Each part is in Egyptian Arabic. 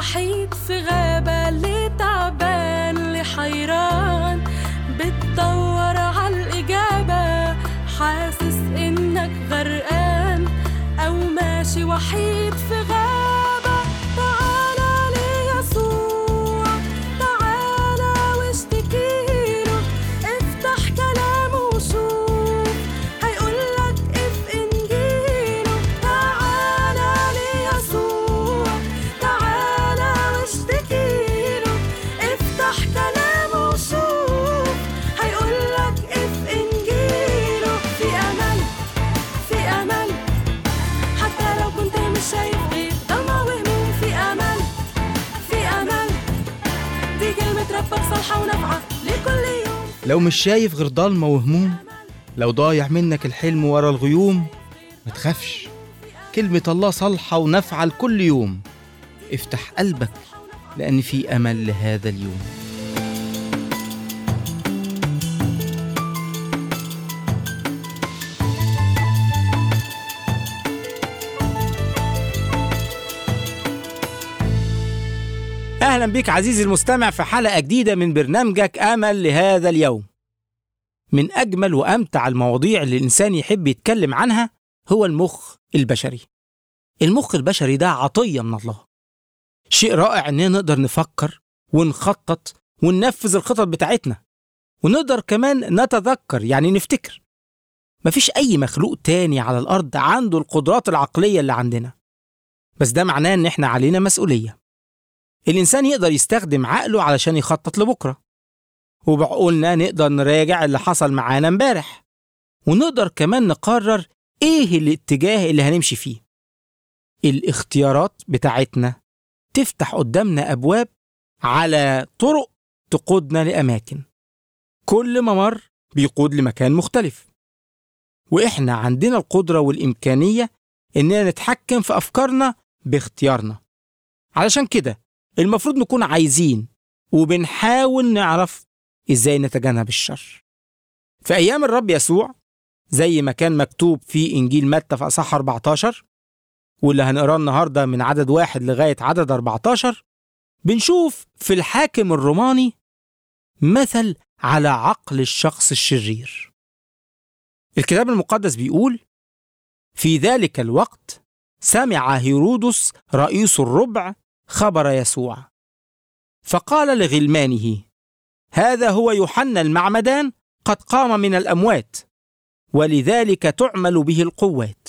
وحيد في غابة اللي تعبان اللي حيران بتدور عالإجابة حاسس إنك غرقان أو ماشي وحيد في غابة تعالى ليسوع تعالى واشتكيله افتح كلامه وشوف هيقولك اف انجيله تعالى ليسوع تعالى واشتكيله افتح كلامه وشوف هيقولك اف انجيله في امل في امل حتى لو كنت مش شايف غير ضلمة وهموم في امل في امل دي كلمة ربك صالحة ونافعة لكل يوم لو مش شايف غير ضلمة وهموم لو ضايع منك الحلم ورا الغيوم ما تخافش كلمة الله صالحة ونافعة لكل يوم افتح قلبك لأن في أمل لهذا اليوم أهلا بك عزيزي المستمع في حلقة جديدة من برنامجك أمل لهذا اليوم من أجمل وأمتع المواضيع اللي الإنسان يحب يتكلم عنها هو المخ البشري المخ البشري ده عطية من الله شيء رائع إننا نقدر نفكر ونخطط وننفذ الخطط بتاعتنا ونقدر كمان نتذكر يعني نفتكر مفيش أي مخلوق تاني على الأرض عنده القدرات العقلية اللي عندنا بس ده معناه إن إحنا علينا مسؤولية الإنسان يقدر يستخدم عقله علشان يخطط لبكرة وبعقولنا نقدر نراجع اللي حصل معانا امبارح ونقدر كمان نقرر إيه الاتجاه اللي هنمشي فيه الاختيارات بتاعتنا تفتح قدامنا أبواب على طرق تقودنا لأماكن كل ممر بيقود لمكان مختلف وإحنا عندنا القدرة والإمكانية إننا نتحكم في أفكارنا باختيارنا علشان كده المفروض نكون عايزين وبنحاول نعرف ازاي نتجنب الشر. في ايام الرب يسوع زي ما كان مكتوب في انجيل متى في اصح 14 واللي هنقراه النهارده من عدد واحد لغايه عدد 14 بنشوف في الحاكم الروماني مثل على عقل الشخص الشرير. الكتاب المقدس بيقول: في ذلك الوقت سمع هيرودس رئيس الربع خبر يسوع فقال لغلمانه هذا هو يوحنا المعمدان قد قام من الاموات ولذلك تعمل به القوات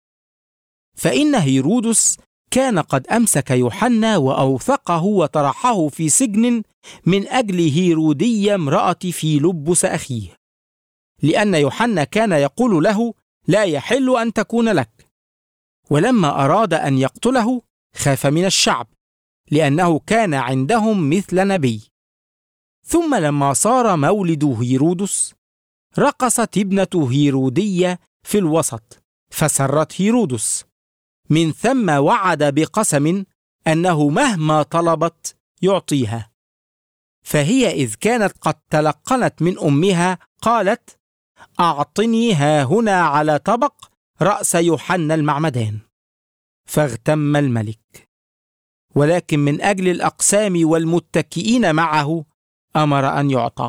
فان هيرودس كان قد امسك يوحنا واوثقه وطرحه في سجن من اجل هيروديه امراه في لبس اخيه لان يوحنا كان يقول له لا يحل ان تكون لك ولما اراد ان يقتله خاف من الشعب لأنه كان عندهم مثل نبي. ثم لما صار مولد هيرودس، رقصت ابنة هيرودية في الوسط، فسرت هيرودس. من ثم وعد بقسم أنه مهما طلبت يعطيها. فهي إذ كانت قد تلقنت من أمها قالت: أعطني ها هنا على طبق رأس يوحنا المعمدان. فاغتم الملك. ولكن من اجل الاقسام والمتكئين معه امر ان يعطى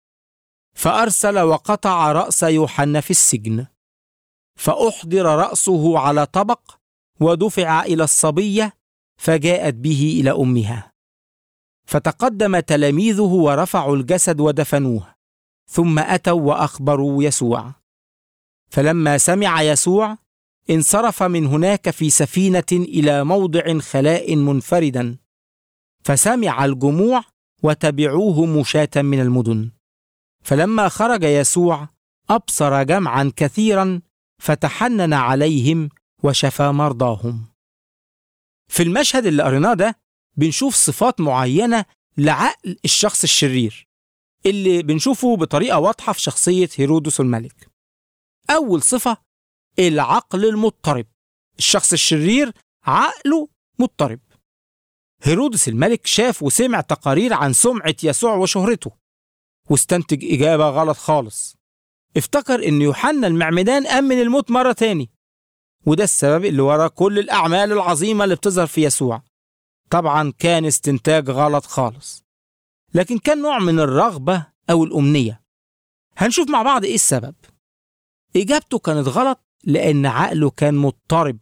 فارسل وقطع راس يوحنا في السجن فاحضر راسه على طبق ودفع الى الصبيه فجاءت به الى امها فتقدم تلاميذه ورفعوا الجسد ودفنوه ثم اتوا واخبروا يسوع فلما سمع يسوع انصرف من هناك في سفينه الى موضع خلاء منفردا فسمع الجموع وتبعوه مشاة من المدن فلما خرج يسوع ابصر جمعا كثيرا فتحنن عليهم وشفى مرضاهم في المشهد اللي قريناه ده بنشوف صفات معينه لعقل الشخص الشرير اللي بنشوفه بطريقه واضحه في شخصيه هيرودس الملك اول صفه العقل المضطرب الشخص الشرير عقله مضطرب هيرودس الملك شاف وسمع تقارير عن سمعة يسوع وشهرته واستنتج إجابة غلط خالص افتكر إن يوحنا المعمدان قام من الموت مرة تاني وده السبب اللي ورا كل الأعمال العظيمة اللي بتظهر في يسوع طبعا كان استنتاج غلط خالص لكن كان نوع من الرغبة أو الأمنية هنشوف مع بعض إيه السبب إجابته كانت غلط لأن عقله كان مضطرب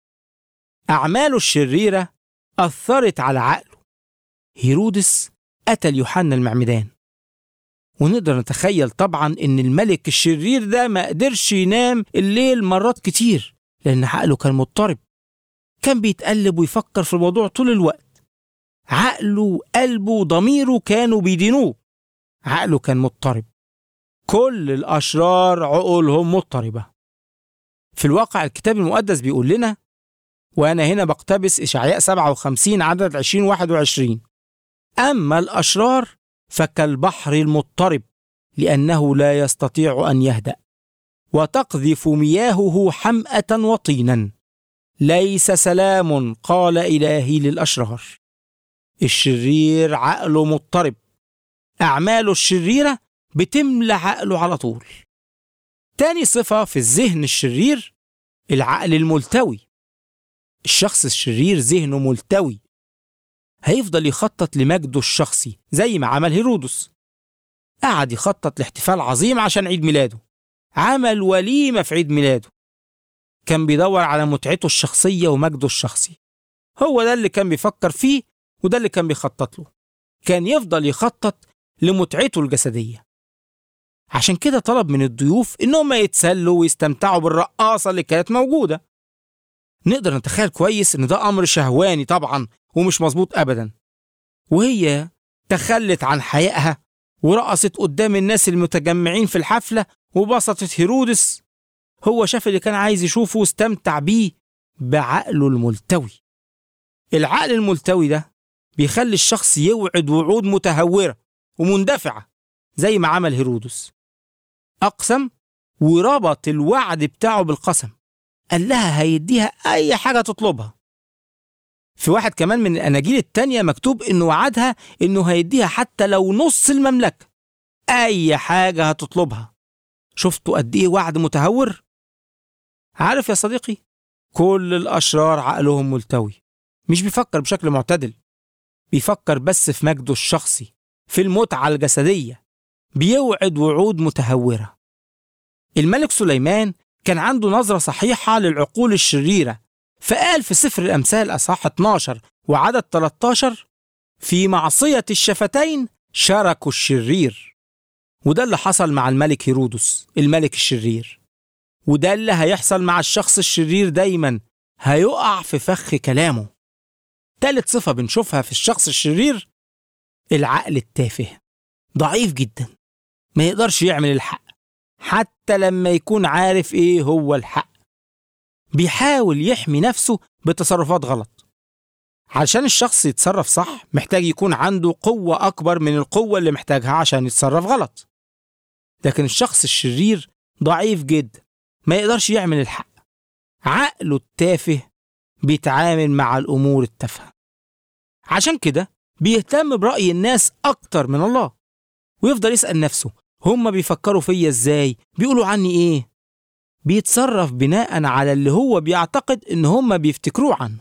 أعماله الشريرة أثرت على عقله هيرودس قتل يوحنا المعمدان ونقدر نتخيل طبعا إن الملك الشرير ده ما قدرش ينام الليل مرات كتير لأن عقله كان مضطرب كان بيتقلب ويفكر في الموضوع طول الوقت عقله وقلبه وضميره كانوا بيدينوه عقله كان مضطرب كل الأشرار عقولهم مضطربة في الواقع الكتاب المقدس بيقول لنا وأنا هنا بقتبس إشعياء 57 عدد 20 21 أما الأشرار فكالبحر المضطرب لأنه لا يستطيع أن يهدأ وتقذف مياهه حمأة وطينا ليس سلام قال إلهي للأشرار الشرير عقله مضطرب أعماله الشريرة بتملى عقله على طول تاني صفة في الذهن الشرير العقل الملتوي الشخص الشرير ذهنه ملتوي هيفضل يخطط لمجده الشخصي زي ما عمل هيرودس قعد يخطط لاحتفال عظيم عشان عيد ميلاده عمل وليمة في عيد ميلاده كان بيدور على متعته الشخصية ومجده الشخصي هو ده اللي كان بيفكر فيه وده اللي كان بيخطط له كان يفضل يخطط لمتعته الجسدية عشان كده طلب من الضيوف إنهم يتسلوا ويستمتعوا بالرقاصة اللي كانت موجودة نقدر نتخيل كويس إن ده أمر شهواني طبعا ومش مظبوط أبدا وهي تخلت عن حيائها ورقصت قدام الناس المتجمعين في الحفلة وبسطت هيرودس هو شاف اللي كان عايز يشوفه واستمتع بيه بعقله الملتوي العقل الملتوي ده بيخلي الشخص يوعد وعود متهورة ومندفعة زي ما عمل هيرودس أقسم وربط الوعد بتاعه بالقسم قال لها هيديها أي حاجة تطلبها في واحد كمان من الأناجيل التانية مكتوب إنه وعدها إنه هيديها حتى لو نص المملكة أي حاجة هتطلبها شفتوا قد إيه وعد متهور؟ عارف يا صديقي كل الأشرار عقلهم ملتوي مش بيفكر بشكل معتدل بيفكر بس في مجده الشخصي في المتعة الجسدية بيوعد وعود متهورة الملك سليمان كان عنده نظرة صحيحة للعقول الشريرة فقال في سفر الأمثال أصحاح 12 وعدد 13 في معصية الشفتين شاركوا الشرير وده اللي حصل مع الملك هيرودس الملك الشرير وده اللي هيحصل مع الشخص الشرير دايما هيقع في فخ كلامه تالت صفة بنشوفها في الشخص الشرير العقل التافه ضعيف جدا ما يقدرش يعمل الحق حتى لما يكون عارف ايه هو الحق بيحاول يحمي نفسه بتصرفات غلط علشان الشخص يتصرف صح محتاج يكون عنده قوة أكبر من القوة اللي محتاجها عشان يتصرف غلط لكن الشخص الشرير ضعيف جدا ما يقدرش يعمل الحق عقله التافه بيتعامل مع الأمور التافهة عشان كده بيهتم برأي الناس أكتر من الله ويفضل يسأل نفسه هما بيفكروا فيا ازاي بيقولوا عني ايه بيتصرف بناء على اللي هو بيعتقد ان هما بيفتكروه عنه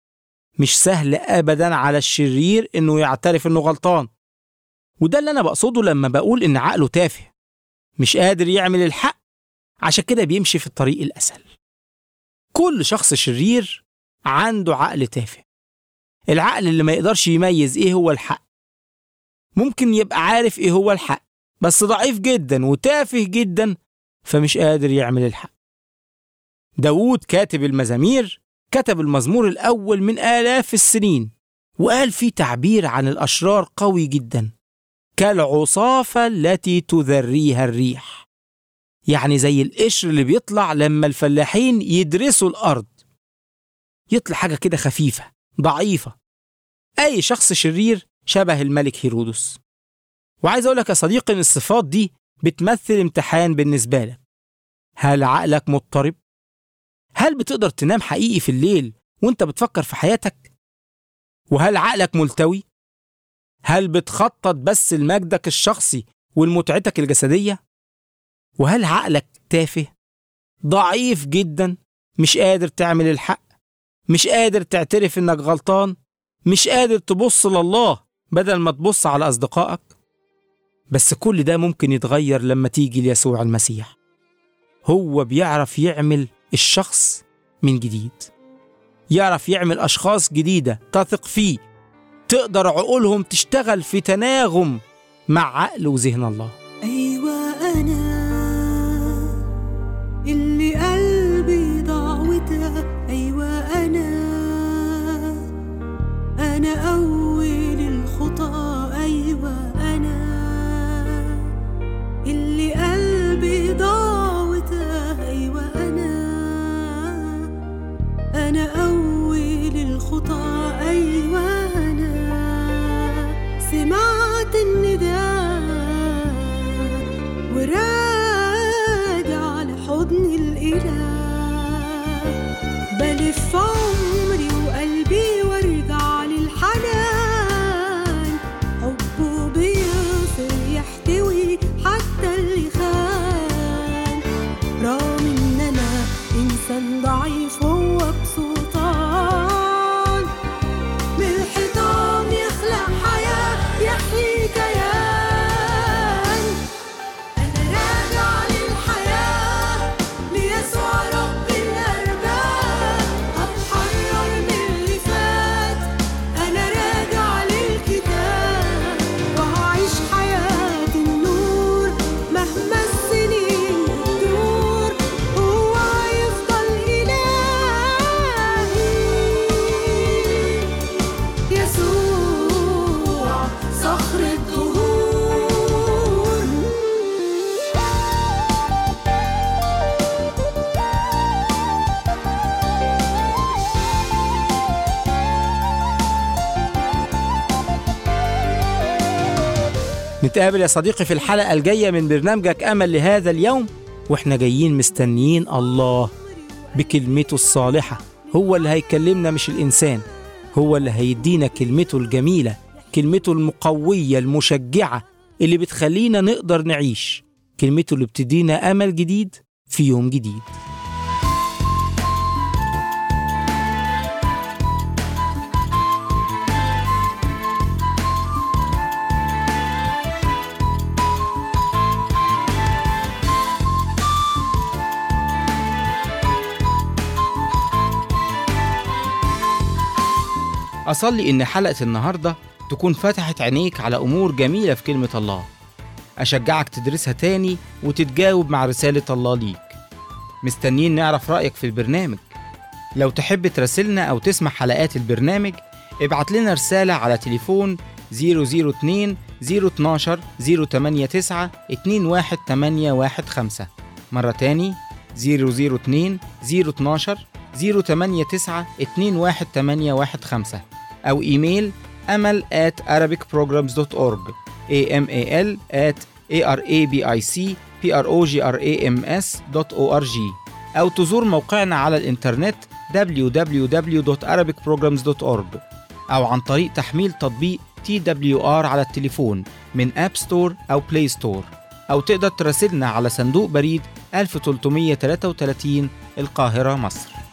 مش سهل ابدا على الشرير انه يعترف انه غلطان وده اللي انا بقصده لما بقول ان عقله تافه مش قادر يعمل الحق عشان كده بيمشي في الطريق الاسهل كل شخص شرير عنده عقل تافه العقل اللي ما يقدرش يميز ايه هو الحق ممكن يبقى عارف ايه هو الحق بس ضعيف جدا وتافه جدا فمش قادر يعمل الحق داوود كاتب المزامير كتب المزمور الأول من آلاف السنين وقال فيه تعبير عن الأشرار قوي جدا كالعصافة التي تذريها الريح يعني زي القشر اللي بيطلع لما الفلاحين يدرسوا الأرض يطلع حاجة كده خفيفة ضعيفة أي شخص شرير شبه الملك هيرودس وعايز أقول لك يا صديقي إن الصفات دي بتمثل امتحان بالنسبة لك هل عقلك مضطرب؟ هل بتقدر تنام حقيقي في الليل وانت بتفكر في حياتك؟ وهل عقلك ملتوي؟ هل بتخطط بس لمجدك الشخصي ولمتعتك الجسدية؟ وهل عقلك تافه؟ ضعيف جدا مش قادر تعمل الحق مش قادر تعترف انك غلطان مش قادر تبص لله بدل ما تبص على أصدقائك بس كل ده ممكن يتغير لما تيجي ليسوع المسيح هو بيعرف يعمل الشخص من جديد يعرف يعمل أشخاص جديدة تثق فيه تقدر عقولهم تشتغل في تناغم مع عقل وذهن الله أيوة أنا اللي قلبي ضعوتها أيوة أنا أنا أول الخطى أيوة أنا اللي قلبي ضعوتها أيوة أنا أنا أول الخطى أيوة أنا سمعت النداء وراجع لحضن الإله بلف عمري وقلبي وارجع للحنان حبه بيصير يحتوي حتى اللي خان رغم ان انا انسان ضعيف هو بسلطان من الحيطان يخلق حياة يحيي كيان أنا راجع للحياة ليسوع رب الأرباب هتحرر من اللي فات أنا راجع للكتاب وهعيش حياة النور مهما السنين بتدور هو هيفضل إلهي يسوع صخر الدهور نتقابل يا صديقي في الحلقة الجاية من برنامجك أمل لهذا اليوم وإحنا جايين مستنيين الله بكلمته الصالحة هو اللي هيكلمنا مش الإنسان هو اللي هيدينا كلمته الجميلة كلمته المقوية المشجعة اللي بتخلينا نقدر نعيش كلمته اللي بتدينا أمل جديد في يوم جديد أصلي إن حلقة النهاردة تكون فتحت عينيك على أمور جميلة في كلمة الله أشجعك تدرسها تاني وتتجاوب مع رسالة الله ليك مستنيين نعرف رأيك في البرنامج لو تحب تراسلنا أو تسمع حلقات البرنامج ابعت لنا رسالة على تليفون 002 012 089 21815 مرة تاني 002 012 089 21815 أو إيميل أمل at arabicprograms.org amal at arabicprograms.org أو تزور موقعنا على الإنترنت www.arabicprograms.org أو عن طريق تحميل تطبيق TWR على التليفون من أب ستور أو بلاي ستور أو تقدر تراسلنا على صندوق بريد 1333 القاهرة مصر